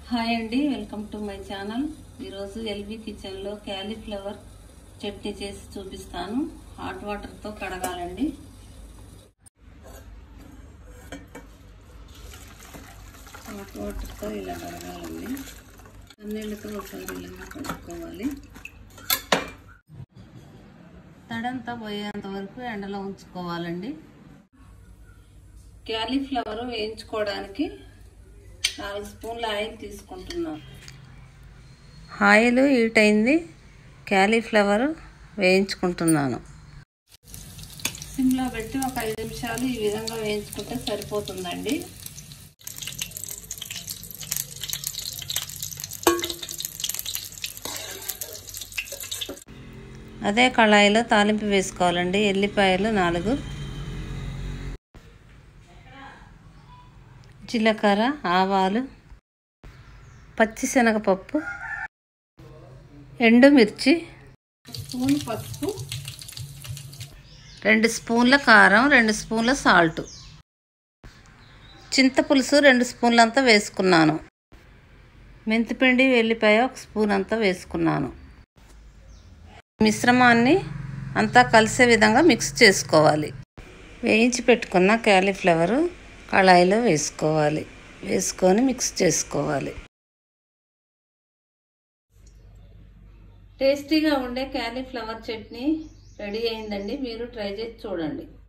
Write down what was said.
hi అండి welcome to my channel ఈరోజు LB కిచెన్లో క్యాలీఫ్లవర్ చట్నీ చేసి చూపిస్తాను హాట్ వాటర్తో కడగాలండి హాట్ వాటర్తో ఇలా కడగాలండి అన్నిళ్ళతో ఒకసారి ఇలా కడుక్కోవాలి తడంతా పోయేంత వరకు ఎండలో ఉంచుకోవాలండి క్యాలీఫ్లవర్ వేయించుకోవడానికి నాలుగు స్పూన్ల ఆయిల్ తీసుకుంటున్నాను ఆయిల్ హీట్ అయింది క్యాలీఫ్లవర్ వేయించుకుంటున్నాను సిమ్లో పెట్టి ఒక ఐదు నిమిషాలు ఈ విధంగా వేయించుకుంటే సరిపోతుందండి అదే కళాయిలో తాలింపు వేసుకోవాలండి ఎల్లిపాయలు నాలుగు జీలకర్ర ఆవాలు పచ్చిశనగపప్పు ఎండుమిర్చి స్పూన్ పసుపు రెండు స్పూన్ల కారం రెండు స్పూన్ల సాల్ట్ చింతపులుసు రెండు స్పూన్లంతా వేసుకున్నాను మెంతిపిండి వెల్లిపాయ ఒక స్పూన్ అంతా వేసుకున్నాను మిశ్రమాన్ని అంతా కలిసే విధంగా మిక్స్ చేసుకోవాలి వేయించి పెట్టుకున్న క్యాలీఫ్లవరు కళాయిలో వేసుకోవాలి వేసుకొని మిక్స్ చేసుకోవాలి టేస్టీగా ఉండే క్యాలీఫ్లవర్ చట్నీ రెడీ అయిందండి మీరు ట్రై చేసి చూడండి